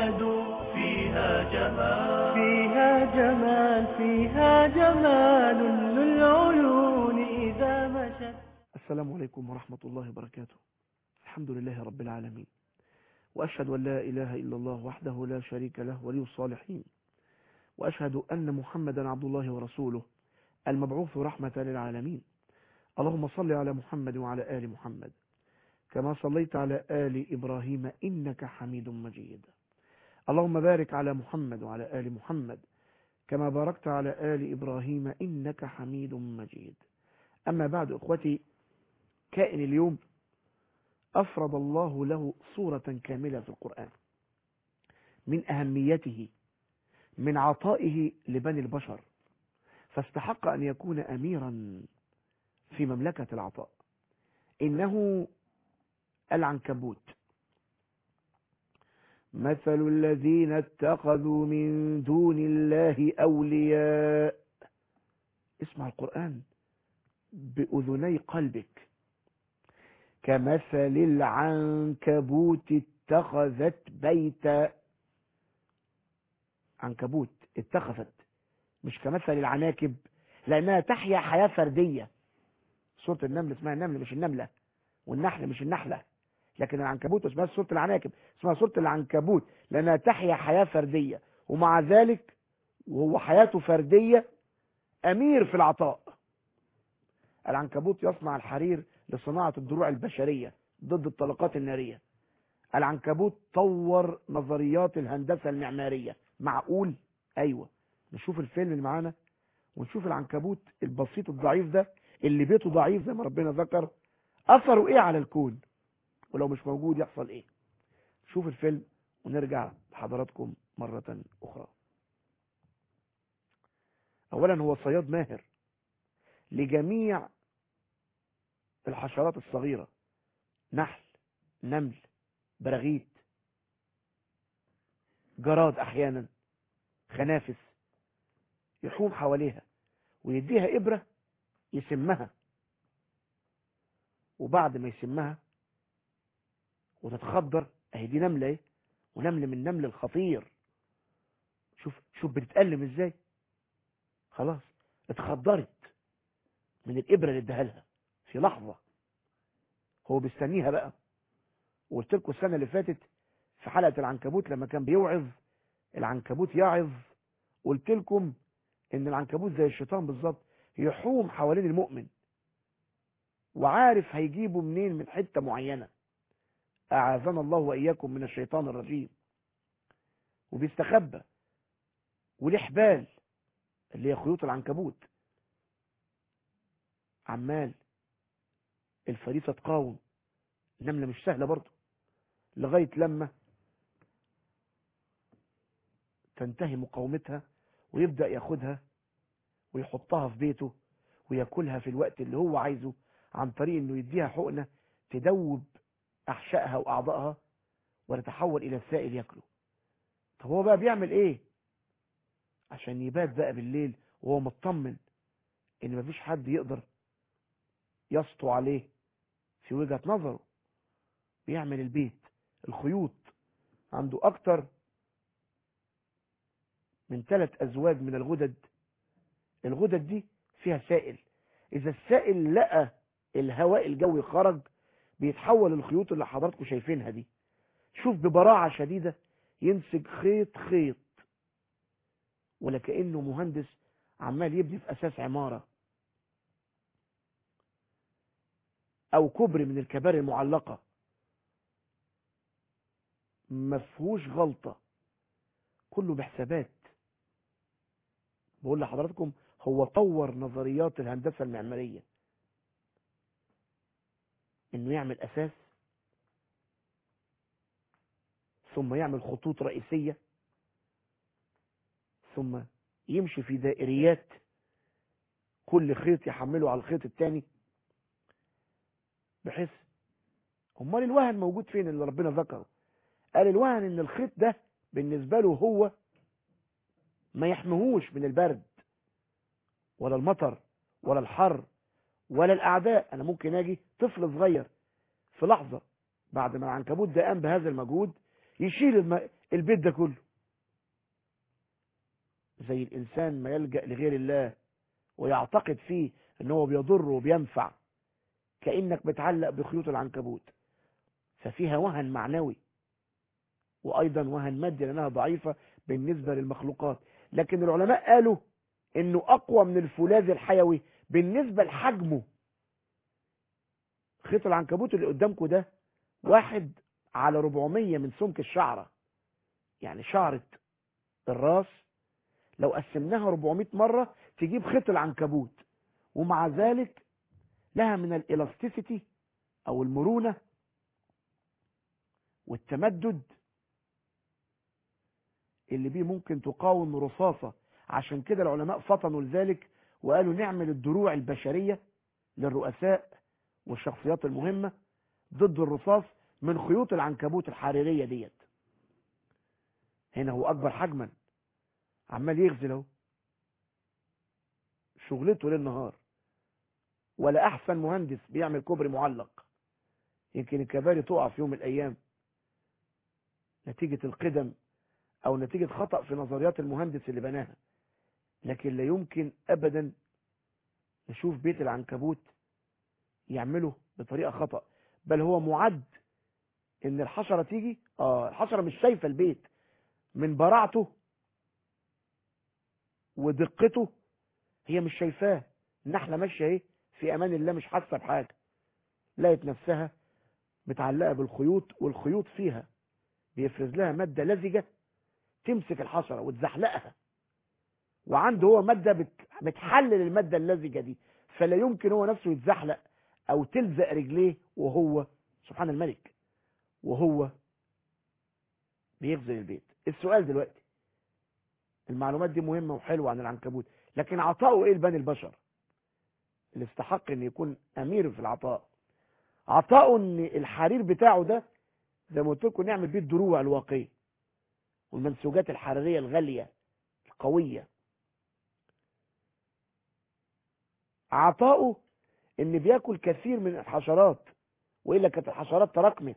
رشد فيها جمال فيها جمال فيها جمال للعيون إذا مشت السلام عليكم ورحمة الله وبركاته الحمد لله رب العالمين وأشهد أن لا إله إلا الله وحده لا شريك له ولي الصالحين وأشهد أن محمدا عبد الله ورسوله المبعوث رحمة للعالمين اللهم صل على محمد وعلى آل محمد كما صليت على آل إبراهيم إنك حميد مجيد اللهم بارك على محمد وعلى آل محمد كما باركت على آل إبراهيم إنك حميد مجيد أما بعد إخوتي كائن اليوم أفرض الله له صورة كاملة في القرآن من أهميته من عطائه لبني البشر فاستحق أن يكون أميرا في مملكة العطاء إنه العنكبوت مثل الذين اتخذوا من دون الله أولياء اسمع القرآن بأذني قلبك كمثل العنكبوت اتخذت بيتا عنكبوت اتخذت مش كمثل العناكب لأنها تحيا حياة فردية سورة النمل اسمها النمل مش النملة والنحل مش النحلة لكن العنكبوت اسمها سورة العناكب اسمها سورة العنكبوت لأنها تحيا حياة فردية ومع ذلك وهو حياته فردية أمير في العطاء العنكبوت يصنع الحرير لصناعة الدروع البشرية ضد الطلقات النارية العنكبوت طور نظريات الهندسة المعمارية معقول أيوة نشوف الفيلم اللي معانا ونشوف العنكبوت البسيط الضعيف ده اللي بيته ضعيف زي ما ربنا ذكر أثره إيه على الكون ولو مش موجود يحصل إيه شوف الفيلم ونرجع لحضراتكم مرة أخرى أولا هو صياد ماهر لجميع الحشرات الصغيرة نحل نمل براغيث جراد أحيانا خنافس يحوم حواليها ويديها إبرة يسمها وبعد ما يسمها وتتخدر اهي دي نملة ايه ونمل من نمل الخطير شوف شوف بتتألم ازاي خلاص اتخدرت من الإبرة اللي اداها لها في لحظة هو بيستنيها بقى وقلت لكم السنة اللي فاتت في حلقة العنكبوت لما كان بيوعظ العنكبوت يعظ قلت لكم ان العنكبوت زي الشيطان بالظبط يحوم حوالين المؤمن وعارف هيجيبه منين من حتة معينة أعاذنا الله وإياكم من الشيطان الرجيم وبيستخبى وليه حبال اللي هي خيوط العنكبوت عمال الفريسة تقاوم النملة مش سهلة برضه لغاية لما تنتهي مقاومتها ويبدأ ياخدها ويحطها في بيته وياكلها في الوقت اللي هو عايزه عن طريق انه يديها حقنة تدوب احشائها واعضائها وتتحول الى السائل ياكله طب هو بقى بيعمل ايه عشان يبات بقى بالليل وهو مطمن ان مفيش حد يقدر يسطو عليه في وجهة نظره بيعمل البيت الخيوط عنده اكتر من ثلاث ازواج من الغدد الغدد دي فيها سائل اذا السائل لقى الهواء الجوي خرج بيتحول الخيوط اللي حضراتكم شايفينها دي شوف ببراعة شديدة يمسك خيط خيط ولا كأنه مهندس عمال يبني في أساس عمارة أو كبر من الكباري المعلقة مفهوش غلطة كله بحسابات بقول لحضراتكم هو طور نظريات الهندسة المعمارية انه يعمل اساس ثم يعمل خطوط رئيسية ثم يمشي في دائريات كل خيط يحمله على الخيط الثاني بحيث امال الوهن موجود فين اللي ربنا ذكره قال الوهن ان الخيط ده بالنسبة له هو ما يحمهوش من البرد ولا المطر ولا الحر ولا الاعداء انا ممكن اجي طفل صغير في لحظة بعد ما العنكبوت ده قام بهذا المجهود يشيل الم... البيت ده كله زي الإنسان ما يلجأ لغير الله ويعتقد فيه ان هو بيضر وبينفع كأنك بتعلق بخيوط العنكبوت ففيها وهن معنوي وأيضا وهن مادي لأنها ضعيفة بالنسبة للمخلوقات لكن العلماء قالوا انه أقوى من الفولاذ الحيوي بالنسبة لحجمه خيط العنكبوت اللي قدامكم ده واحد على 400 من سمك الشعرة يعني شعرة الراس لو قسمناها 400 مرة تجيب خيط العنكبوت ومع ذلك لها من الالاستيسيتي او المرونة والتمدد اللي بيه ممكن تقاوم رصاصة عشان كده العلماء فطنوا لذلك وقالوا نعمل الدروع البشرية للرؤساء والشخصيات المهمة ضد الرصاص من خيوط العنكبوت الحريرية ديت هنا هو اكبر حجما عمال يغزل اهو شغلته ليل نهار ولا احسن مهندس بيعمل كوبري معلق يمكن الكباري تقع في يوم من الايام نتيجة القدم او نتيجة خطأ في نظريات المهندس اللي بناها لكن لا يمكن ابدا نشوف بيت العنكبوت يعمله بطريقة خطأ بل هو معد ان الحشرة تيجي اه الحشرة مش شايفة البيت من براعته ودقته هي مش شايفاه النحلة ماشية ايه في امان الله مش حاسة بحاجة لقت نفسها متعلقة بالخيوط والخيوط فيها بيفرز لها مادة لزجة تمسك الحشرة وتزحلقها وعنده هو مادة بت... بتحلل المادة اللزجة دي فلا يمكن هو نفسه يتزحلق او تلزق رجليه وهو سبحان الملك وهو بيغزل البيت السؤال دلوقتي المعلومات دي مهمة وحلوة عن العنكبوت لكن عطاؤه ايه لبني البشر اللي استحق ان يكون امير في العطاء عطاؤه ان الحرير بتاعه ده زي ما قلت لكم نعمل بيه الدروع الواقية والمنسوجات الحرارية الغالية القوية عطاؤه ان بياكل كثير من الحشرات والا كانت الحشرات تراكمت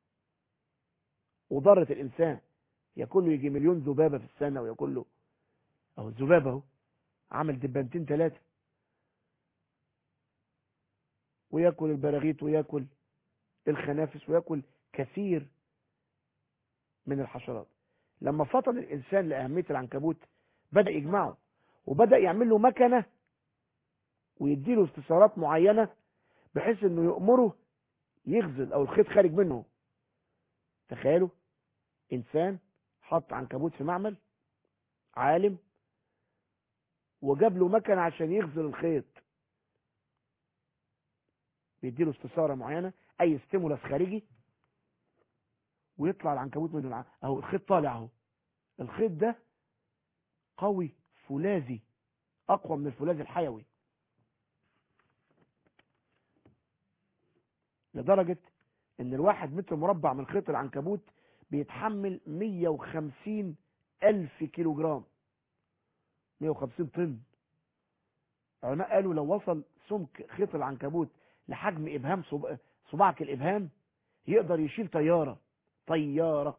وضرت الانسان ياكل له يجي مليون ذبابه في السنه وياكل له اهو الذبابه اهو عمل دبانتين ثلاثه وياكل البراغيث وياكل الخنافس وياكل كثير من الحشرات لما فطن الانسان لاهميه العنكبوت بدا يجمعه وبدا يعمل له مكنه ويديله استثارات معينه بحيث انه يامره يغزل او الخيط خارج منه تخيلوا انسان حط عنكبوت في معمل عالم وجاب له مكنه عشان يغزل الخيط بيديله استثاره معينه اي ستيمولاس خارجي ويطلع العنكبوت من الع... اهو الخيط طالع اهو الخيط ده قوي فولاذي اقوى من الفولاذ الحيوي لدرجة ان الواحد متر مربع من خيط العنكبوت بيتحمل 150 الف كيلو جرام 150 طن علماء قالوا لو وصل سمك خيط العنكبوت لحجم ابهام صب... صباعك الابهام يقدر يشيل طيارة طيارة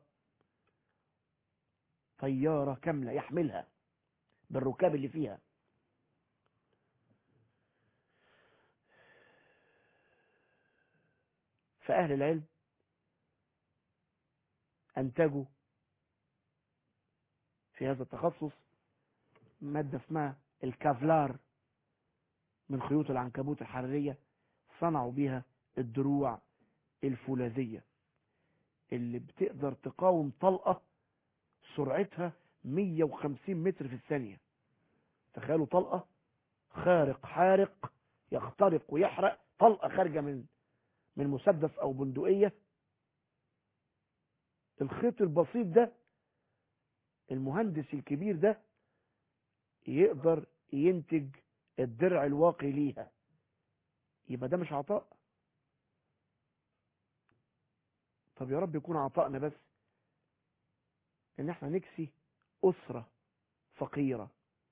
طيارة كاملة يحملها بالركاب اللي فيها فأهل العلم أنتجوا في هذا التخصص مادة اسمها الكافلار من خيوط العنكبوت الحرارية صنعوا بها الدروع الفولاذية اللي بتقدر تقاوم طلقة سرعتها 150 متر في الثانية تخيلوا طلقة خارق حارق يخترق ويحرق طلقة خارجة من من مسدس او بندقية الخيط البسيط ده المهندس الكبير ده يقدر ينتج الدرع الواقي ليها يبقى ده مش عطاء طب يا رب يكون عطائنا بس ان احنا نكسي اسرة فقيرة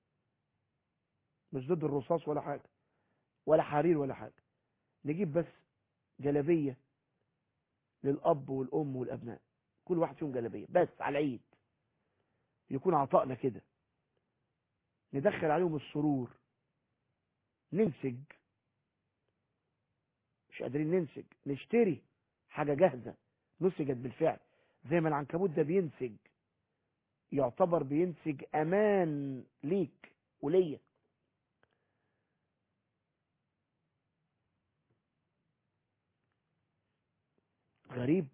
مش ضد الرصاص ولا حاجة ولا حرير ولا حاجة نجيب بس جلبية للأب والأم والأبناء كل واحد فيهم جلابيه بس على العيد يكون عطائنا كده ندخل عليهم السرور ننسج مش قادرين ننسج نشتري حاجة جاهزة نسجت بالفعل زي ما العنكبوت ده بينسج يعتبر بينسج امان ليك وليا غريب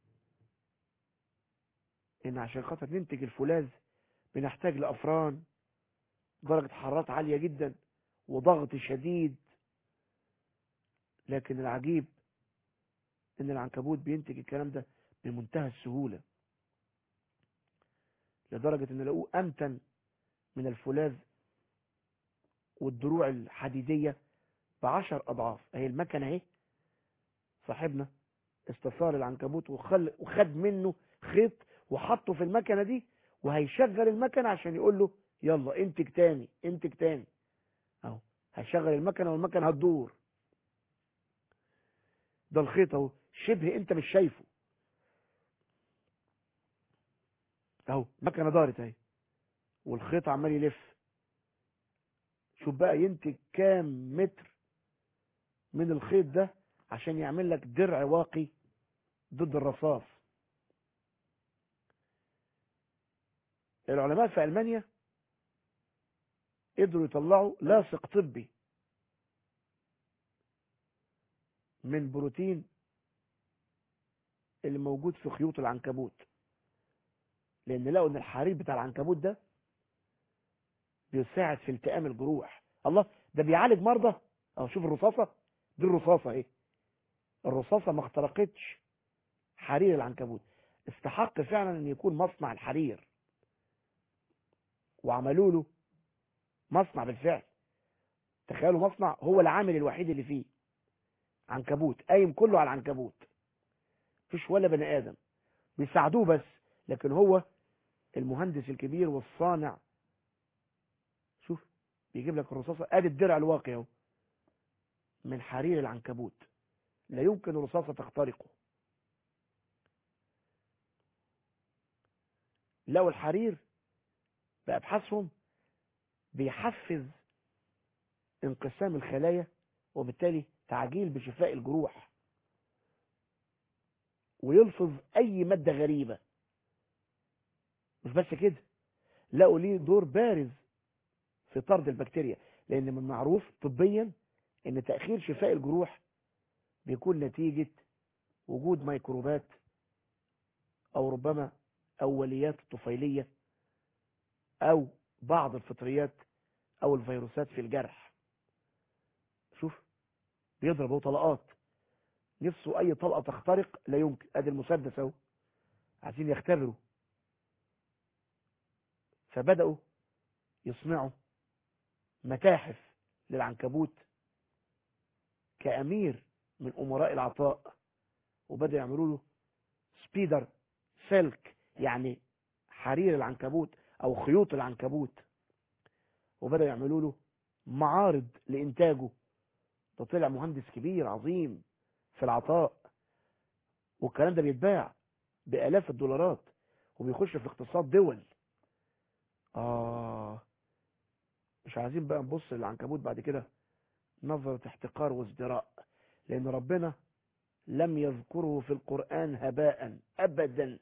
ان عشان خاطر ننتج الفولاذ بنحتاج لافران درجة حرارات عالية جدا وضغط شديد لكن العجيب ان العنكبوت بينتج الكلام ده بمنتهى السهولة لدرجة ان لقوه امتن من الفولاذ والدروع الحديدية بعشر اضعاف اهي المكنة اهي صاحبنا استثار العنكبوت وخل وخد منه خيط وحطه في المكنة دي وهيشغل المكنة عشان يقول له يلا انتج تاني انتج تاني اهو هيشغل المكنة والمكنة هتدور ده الخيط اهو شبه انت مش شايفه اهو المكنة دارت اهي والخيط عمال يلف شوف بقى ينتج كام متر من الخيط ده عشان يعمل لك درع واقي ضد الرصاص العلماء في ألمانيا قدروا يطلعوا لاصق طبي من بروتين اللي موجود في خيوط العنكبوت لان لقوا ان الحرير بتاع العنكبوت ده بيساعد في التئام الجروح الله ده بيعالج مرضى اهو شوف الرصاصه دي الرصاصه اهي الرصاصه ما اخترقتش حرير العنكبوت استحق فعلا ان يكون مصنع الحرير وعملوا له مصنع بالفعل تخيلوا مصنع هو العامل الوحيد اللي فيه عنكبوت قايم كله على العنكبوت مفيش ولا بني ادم بيساعدوه بس لكن هو المهندس الكبير والصانع شوف بيجيب لك الرصاصه ادي الدرع الواقي اهو من حرير العنكبوت لا يمكن الرصاصه تخترقه لو الحرير بأبحاثهم بيحفز انقسام الخلايا وبالتالي تعجيل بشفاء الجروح ويلفظ اي مادة غريبة مش بس كده لقوا ليه دور بارز في طرد البكتيريا لان من المعروف طبيا ان تأخير شفاء الجروح بيكون نتيجة وجود ميكروبات او ربما اوليات طفيلية او بعض الفطريات او الفيروسات في الجرح شوف بيضرب هو طلقات نفسه اي طلقة تخترق لا يمكن ادي المسدس اهو عايزين يختبروا فبدأوا يصنعوا متاحف للعنكبوت كأمير من أمراء العطاء وبدأوا يعملوا له سبيدر سلك يعني حرير العنكبوت أو خيوط العنكبوت وبدأوا يعملوا له معارض لإنتاجه ده طلع مهندس كبير عظيم في العطاء والكلام ده بيتباع بآلاف الدولارات وبيخش في اقتصاد دول آه مش عايزين بقى نبص للعنكبوت بعد كده نظرة احتقار وازدراء لأن ربنا لم يذكره في القرآن هباء أبدا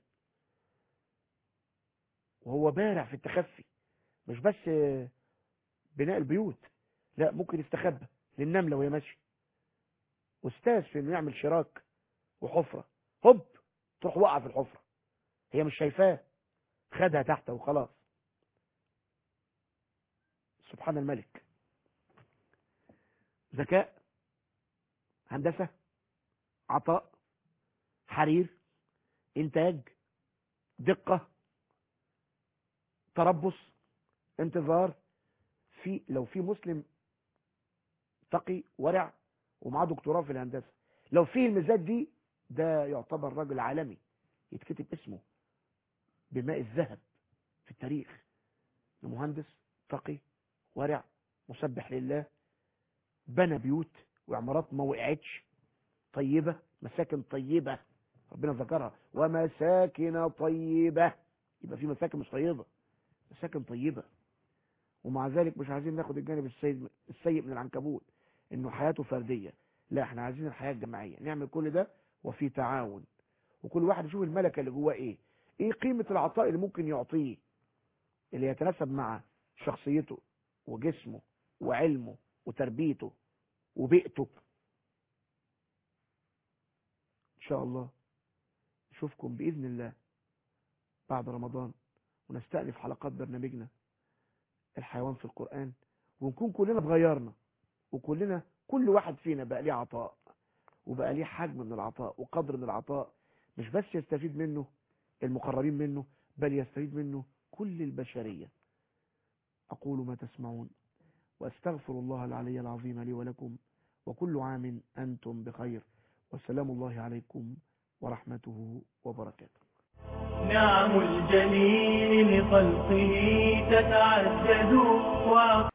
وهو بارع في التخفي مش بس بناء البيوت لا ممكن يستخبى للنملة وهي ماشية واستاذ في انه يعمل شراك وحفرة هوب تروح وقع في الحفرة هي مش شايفاه خدها تحت وخلاص سبحان الملك ذكاء هندسة عطاء حرير انتاج دقة تربص انتظار في لو في مسلم تقي ورع ومعاه دكتوراه في الهندسة لو فيه الميزات دي ده يعتبر رجل عالمي يتكتب اسمه بماء الذهب في التاريخ مهندس تقي ورع مسبح لله بنى بيوت وعمارات ما وقعتش طيبة مساكن طيبة ربنا ذكرها ومساكن طيبة يبقى في مساكن مش طيبة مساكن طيبة ومع ذلك مش عايزين ناخد الجانب السيء السيء من العنكبوت انه حياته فردية لا احنا عايزين الحياة الجماعية نعمل كل ده وفي تعاون وكل واحد يشوف الملكة اللي جواه ايه ايه قيمة العطاء اللي ممكن يعطيه اللي يتناسب مع شخصيته وجسمه وعلمه وتربيته وبيئته ان شاء الله نشوفكم باذن الله بعد رمضان ونستأنف حلقات برنامجنا الحيوان في القرآن ونكون كلنا اتغيرنا وكلنا كل واحد فينا بقى ليه عطاء وبقى ليه حجم من العطاء وقدر من العطاء مش بس يستفيد منه المقربين منه بل يستفيد منه كل البشرية أقول ما تسمعون وأستغفر الله العلي العظيم لي ولكم وكل عام أنتم بخير والسلام الله عليكم ورحمته وبركاته نعم الجليل لخلقه تتعدد وعطاء